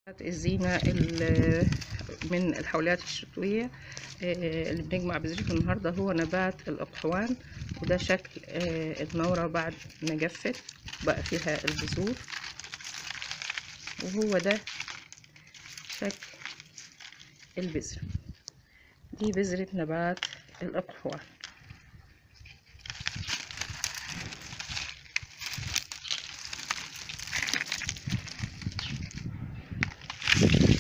الزينة من الحوليات الشتوية اللي بنجمع بذرته النهاردة هو نبات الأقحوان وده شكل النورة بعد ما جفت بقى فيها البذور وهو ده شكل البذرة دي بذرة نبات الأقحوان Thank you.